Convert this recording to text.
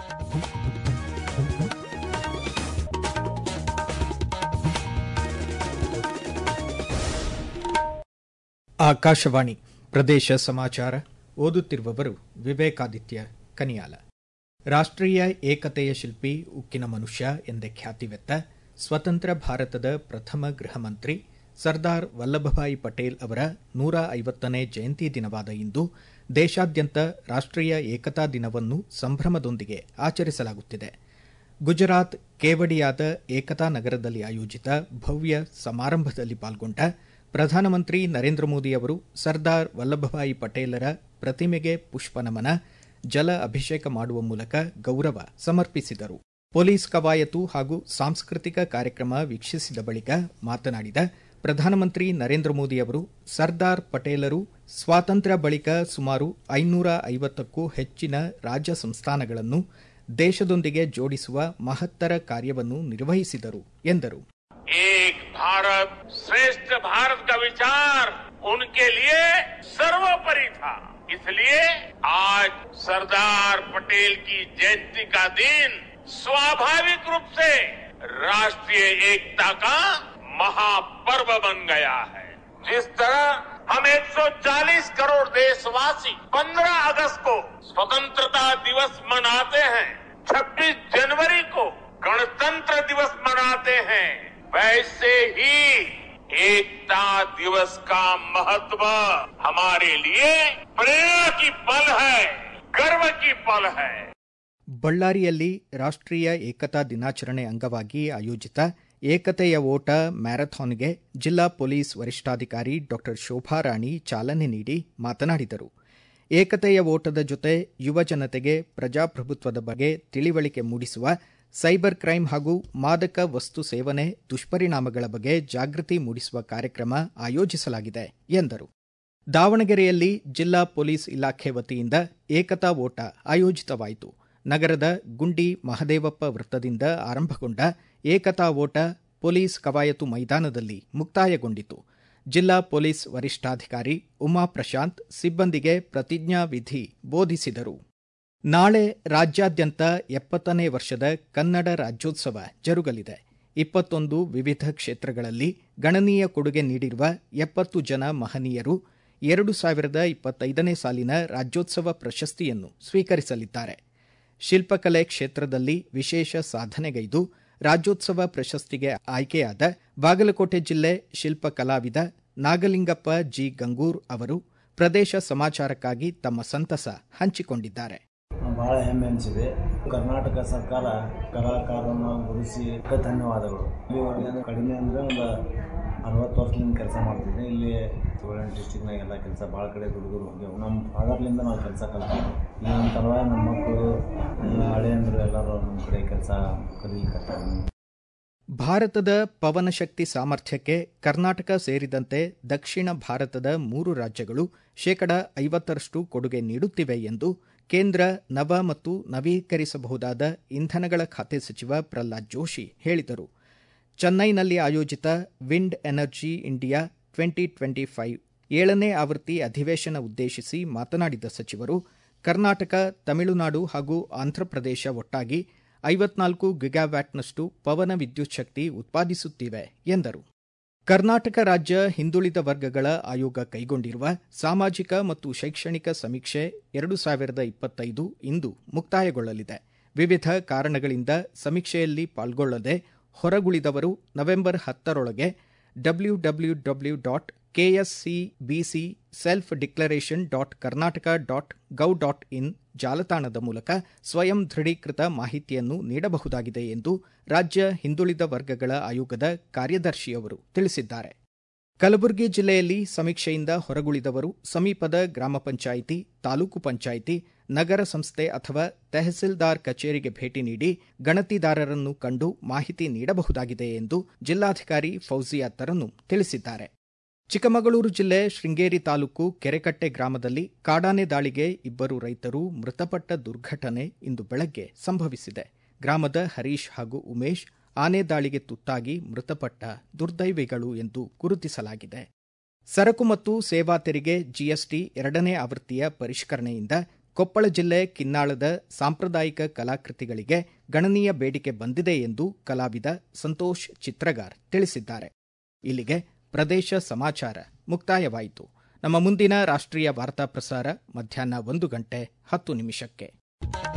ಆಕಾಶವಾಣಿ ಪ್ರದೇಶ ಸಮಾಚಾರ ಓದುತ್ತಿರುವವರು ವಿವೇಕಾದಿತ್ಯ ಕನಿಯಾಲ ರಾಷ್ಟ್ರೀಯ ಏಕತೆಯ ಶಿಲ್ಪಿ ಉಕ್ಕಿನ ಮನುಷ್ಯ ಎಂದೇ ಖ್ಯಾತಿವೆತ್ತ ಸ್ವತಂತ್ರ ಭಾರತದ ಪ್ರಥಮ ಗೃಹ ಮಂತ್ರಿ ಸರ್ದಾರ್ ವಲ್ಲಭಭಾಯಿ ಪಟೇಲ್ ಅವರ ನೂರ ಐವತ್ತನೇ ಜಯಂತಿ ದಿನವಾದ ಇಂದು ದೇಶಾದ್ಯಂತ ರಾಷ್ಟ್ರೀಯ ಏಕತಾ ದಿನವನ್ನು ಸಂಭ್ರಮದೊಂದಿಗೆ ಆಚರಿಸಲಾಗುತ್ತಿದೆ ಗುಜರಾತ್ ಕೇವಡಿಯಾದ ಏಕತಾ ನಗರದಲ್ಲಿ ಆಯೋಜಿತ ಭವ್ಯ ಸಮಾರಂಭದಲ್ಲಿ ಪಾಲ್ಗೊಂಡ ಪ್ರಧಾನಮಂತ್ರಿ ನರೇಂದ್ರ ಮೋದಿ ಅವರು ಸರ್ದಾರ್ ವಲ್ಲಭಭಾಯಿ ಪಟೇಲರ ಪ್ರತಿಮೆಗೆ ಪುಷ್ಪನಮನ ಜಲ ಅಭಿಷೇಕ ಮಾಡುವ ಮೂಲಕ ಗೌರವ ಸಮರ್ಪಿಸಿದರು ಪೊಲೀಸ್ ಕವಾಯತು ಹಾಗೂ ಸಾಂಸ್ಕೃತಿಕ ಕಾರ್ಯಕ್ರಮ ವೀಕ್ಷಿಸಿದ ಬಳಿಕ ಮಾತನಾಡಿದ ಪ್ರಧಾನಮಂತ್ರಿ ನರೇಂದ್ರ ಮೋದಿ ಅವರು ಸರ್ದಾರ್ ಪಟೇಲರು ಸ್ವಾತಂತ್ರ್ಯ ಬಳಿಕ ಸುಮಾರು ಐನೂರ ಐವತ್ತಕ್ಕೂ ಹೆಚ್ಚಿನ ರಾಜ್ಯ ಸಂಸ್ಥಾನಗಳನ್ನು ದೇಶದೊಂದಿಗೆ ಜೋಡಿಸುವ ಮಹತ್ತರ ಕಾರ್ಯವನ್ನು ನಿರ್ವಹಿಸಿದರು ಎಂದರು एक भारत श्रेष्ठ भारत का विचार उनके लिए सर्वोपरि था इसलिए आज सरदार पटेल की जयंती का दिन स्वाभाविक रूप से राष्ट्रीय एकता का महापर्व बन गया है जिस तरह हम 140 करोड़ देशवासी 15 अगस्त को स्वतंत्रता दिवस मनाते हैं 26 जनवरी को गणतंत्र दिवस मनाते हैं वैसे ही एकता दिवस का महत्व हमारे लिए प्रेरणा की पल है गर्व की पल है ಬಳ್ಳಾರಿಯಲ್ಲಿ ರಾಷ್ಟ್ರೀಯ ಏಕತಾ ದಿನಾಚರಣೆ ಅಂಗವಾಗಿ ಆಯೋಜಿತ ಏಕತೆಯ ಓಟ ಮ್ಯಾರಥಾನ್ಗೆ ಜಿಲ್ಲಾ ಪೊಲೀಸ್ ವರಿಷ್ಠಾಧಿಕಾರಿ ಡಾ ಶೋಭಾ ರಾಣಿ ಚಾಲನೆ ನೀಡಿ ಮಾತನಾಡಿದರು ಏಕತೆಯ ಓಟದ ಜೊತೆ ಯುವ ಜನತೆಗೆ ಪ್ರಜಾಪ್ರಭುತ್ವದ ಬಗ್ಗೆ ತಿಳಿವಳಿಕೆ ಮೂಡಿಸುವ ಸೈಬರ್ ಕ್ರೈಂ ಹಾಗೂ ಮಾದಕ ವಸ್ತು ಸೇವನೆ ದುಷ್ಪರಿಣಾಮಗಳ ಬಗ್ಗೆ ಜಾಗೃತಿ ಮೂಡಿಸುವ ಕಾರ್ಯಕ್ರಮ ಆಯೋಜಿಸಲಾಗಿದೆ ಎಂದರು ದಾವಣಗೆರೆಯಲ್ಲಿ ಜಿಲ್ಲಾ ಪೊಲೀಸ್ ಇಲಾಖೆ ವತಿಯಿಂದ ಏಕತಾ ಓಟ ಆಯೋಜಿತವಾಯಿತು ನಗರದ ಗುಂಡಿ ಮಹದೇವಪ್ಪ ವೃತ್ತದಿಂದ ಆರಂಭಗೊಂಡ ಏಕತಾ ಓಟ ಪೊಲೀಸ್ ಕವಾಯತು ಮೈದಾನದಲ್ಲಿ ಮುಕ್ತಾಯಗೊಂಡಿತು ಜಿಲ್ಲಾ ಪೊಲೀಸ್ ವರಿಷ್ಠಾಧಿಕಾರಿ ಉಮಾ ಪ್ರಶಾಂತ್ ಸಿಬ್ಬಂದಿಗೆ ಪ್ರತಿಜ್ಞಾ ವಿಧಿ ಬೋಧಿಸಿದರು ನಾಳೆ ರಾಜ್ಯಾದ್ಯಂತ ಎಪ್ಪತ್ತನೇ ವರ್ಷದ ಕನ್ನಡ ರಾಜ್ಯೋತ್ಸವ ಜರುಗಲಿದೆ ಇಪ್ಪತ್ತೊಂದು ವಿವಿಧ ಕ್ಷೇತ್ರಗಳಲ್ಲಿ ಗಣನೀಯ ಕೊಡುಗೆ ನೀಡಿರುವ ಎಪ್ಪತ್ತು ಜನ ಮಹನೀಯರು ಎರಡು ಸಾವಿರದ ಇಪ್ಪತ್ತೈದನೇ ಸಾಲಿನ ರಾಜ್ಯೋತ್ಸವ ಪ್ರಶಸ್ತಿಯನ್ನು ಸ್ವೀಕರಿಸಲಿದ್ದಾರೆ ಶಿಲ್ಪಕಲೆ ಕ್ಷೇತ್ರದಲ್ಲಿ ವಿಶೇಷ ಸಾಧನೆಗೈದು ರಾಜ್ಯೋತ್ಸವ ಪ್ರಶಸ್ತಿಗೆ ಆಯ್ಕೆಯಾದ ಬಾಗಲಕೋಟೆ ಜಿಲ್ಲೆ ಶಿಲ್ಪ ಕಲಾವಿದ ನಾಗಲಿಂಗಪ್ಪ ಜಿ ಗಂಗೂರ್ ಅವರು ಪ್ರದೇಶ ಸಮಾಚಾರಕ್ಕಾಗಿ ತಮ್ಮ ಸಂತಸ ಹಂಚಿಕೊಂಡಿದ್ದಾರೆ ಬಹಳ ಹೆಮ್ಮೆ ಅನಿಸಿದೆ ಕರ್ನಾಟಕ ಸರ್ಕಾರ ಕಲಾಕಾರರನ್ನು ಗುರುಸಿ ಧನ್ಯವಾದಗಳು ಇಲ್ಲಿವರೆಗೆ ಕಡಿಮೆ ಅಂದರೆ ಒಂದು ಅರವತ್ತು ವರ್ಷದಿಂದ ಕೆಲಸ ಮಾಡ್ತಿದ್ದೆ ಇಲ್ಲಿ ಏಳೆಂಟು ಡಿಸ್ಟಿಕ್ನಾಗ ಎಲ್ಲ ಕೆಲಸ ಭಾಳ ಕಡೆ ದುಡ್ದು ಹೋಗ್ಯವು ನಮ್ಮ ಫಾದರ್ಲಿಂದ ನಾವು ಕೆಲಸ ಕಲ್ತೀವಿ ಈಗ ನಮ್ಮ ತರುವಾಯ ನಮ್ಮ ಮಕ್ಕಳು ಎಲ್ಲ ಹಳೆಯಂದರು ಎಲ್ಲರೂ ನಮ್ಮ ಕಡೆ ಕೆಲಸ ಕಲೀಲಿಕ್ಕತ್ತಾರೆ ಭಾರತದ ಪವನಶಕ್ತಿ ಸಾಮರ್ಥ್ಯಕ್ಕೆ ಕರ್ನಾಟಕ ಸೇರಿದಂತೆ ದಕ್ಷಿಣ ಭಾರತದ ಮೂರು ರಾಜ್ಯಗಳು ಶೇಕಡ ಐವತ್ತರಷ್ಟು ಕೊಡುಗೆ ನೀಡುತ್ತಿವೆ ಎಂದು ಕೇಂದ್ರ ನವ ಮತ್ತು ನವೀಕರಿಸಬಹುದಾದ ಇಂಧನಗಳ ಖಾತೆ ಸಚಿವ ಪ್ರಹ್ಲಾದ್ ಜೋಶಿ ಹೇಳಿದರು ಚೆನ್ನೈನಲ್ಲಿ ಆಯೋಜಿತ wind energy India twenty twenty five ಏಳನೇ ಆವೃತ್ತಿ ಅಧಿವೇಶನ ಉದ್ದೇಶಿಸಿ ಮಾತನಾಡಿದ ಸಚಿವರು ಕರ್ನಾಟಕ ತಮಿಳುನಾಡು ಹಾಗೂ ಆಂಧ್ರಪ್ರದೇಶ ಒಟ್ಟಾಗಿ ಐವತ್ನಾಲ್ಕು ಗಿಗಾವ್ಯಾಟ್ನಷ್ಟು ಪವನ ವಿದ್ಯುತ್ ಶಕ್ತಿ ಉತ್ಪಾದಿಸುತ್ತಿವೆ ಎಂದರು ಕರ್ನಾಟಕ ರಾಜ್ಯ ಹಿಂದುಳಿದ ವರ್ಗಗಳ ಆಯೋಗ ಕೈಗೊಂಡಿರುವ ಸಾಮಾಜಿಕ ಮತ್ತು ಶೈಕ್ಷಣಿಕ ಸಮೀಕ್ಷೆ ಎರಡು ಸಾವಿರದ ಇಪ್ಪತ್ತೈದು ಇಂದು ಮುಕ್ತಾಯಗೊಳ್ಳಲಿದೆ ವಿವಿಧ ಕಾರಣಗಳಿಂದ ಸಮೀಕ್ಷೆಯಲ್ಲಿ ಪಾಲ್ಗೊಳ್ಳದೆ ಹೊರಗುಳಿದವರು ನವೆಂಬರ್ ಹತ್ತರೊಳಗೆ W W W dot KSCBC self declaration dot Karnataka dot gov dot in ಜಾಲತಾಣದ ಮೂಲಕ ಸ್ವಯಂ ದೃಢೀಕೃತ ಮಾಹಿತಿಯನ್ನು ನೀಡಬಹುದಾಗಿದೆ ಎಂದು ರಾಜ್ಯ ಹಿಂದುಳಿದ ವರ್ಗಗಳ ಆಯೋಗದ ಕಾರ್ಯದರ್ಶಿಯವರು ತಿಳಿಸಿದ್ದಾರೆ ಕಲಬುರಗಿ ಜಿಲ್ಲೆಯಲ್ಲಿ ಸಮೀಕ್ಷೆಯಿಂದ ಹೊರಗುಳಿದವರು ಸಮೀಪದ ಗ್ರಾಮ ಪಂಚಾಯಿತಿ ತಾಲೂಕು ಪಂಚಾಯಿತಿ ನಗರ ಸಂಸ್ಥೆ ಅಥವಾ ತೆಹಸೀಲ್ದಾರ್ ಕಚೇರಿಗೆ ಭೇಟಿ ನೀಡಿ ಗಣತಿದಾರರನ್ನು ಕಂಡು ಮಾಹಿತಿ ನೀಡಬಹುದಾಗಿದೆ ಎಂದು ಜಿಲ್ಲಾಧಿಕಾರಿ ಫೌಜಿಯಾ ತರನ್ನು ತಿಳಿಸಿದ್ದಾರೆ ಚಿಕ್ಕಮಗಳೂರು ಜಿಲ್ಲೆ ಶೃಂಗೇರಿ ತಾಲೂಕು ಕೆರೆಕಟ್ಟೆ ಗ್ರಾಮದಲ್ಲಿ ಕಾಡಾನೆ ದಾಳಿಗೆ ಇಬ್ಬರು ರೈತರು ಮೃತಪಟ್ಟ ದುರ್ಘಟನೆ ಇಂದು ಬೆಳಗ್ಗೆ ಸಂಭವಿಸಿದೆ ಗ್ರಾಮದ ಹರೀಶ್ ಹಾಗೂ ಉಮೇಶ್ ಆನೆ ದಾಳಿಗೆ ತುತ್ತಾಗಿ ಮೃತಪಟ್ಟ ದುರ್ದೈವಿಗಳು ಎಂದು ಗುರುತಿಸಲಾಗಿದೆ ಸರಕು ಮತ್ತು ಸೇವಾ ತೆರಿಗೆ ಜಿಎಸ್ಟಿ ಎರಡನೇ ಆವೃತ್ತಿಯ ಪರಿಷ್ಕರಣೆಯಿಂದ ಕೊಪ್ಪಳ ಜಿಲ್ಲೆ ಕಿನ್ನಾಳದ ಸಾಂಪ್ರದಾಯಿಕ ಕಲಾಕೃತಿಗಳಿಗೆ ಗಣನೀಯ ಬೇಡಿಕೆ ಬಂದಿದೆ ಎಂದು ಕಲಾವಿದ ಸಂತೋಷ್ ಚಿತ್ರಗಾರ್ ತಿಳಿಸಿದ್ದಾರೆ ಇಲ್ಲಿಗೆ ಪ್ರದೇಶ ಸಮಾಚಾರ ಮುಕ್ತಾಯವಾಯಿತು ನಮ್ಮ ಮುಂದಿನ ರಾಷ್ಟ್ರೀಯ ವಾರ್ತಾ ಪ್ರಸಾರ ಮಧ್ಯಾಹ್ನ ಒಂದು ಗಂಟೆ ಹತ್ತು ನಿಮಿಷಕ್ಕೆ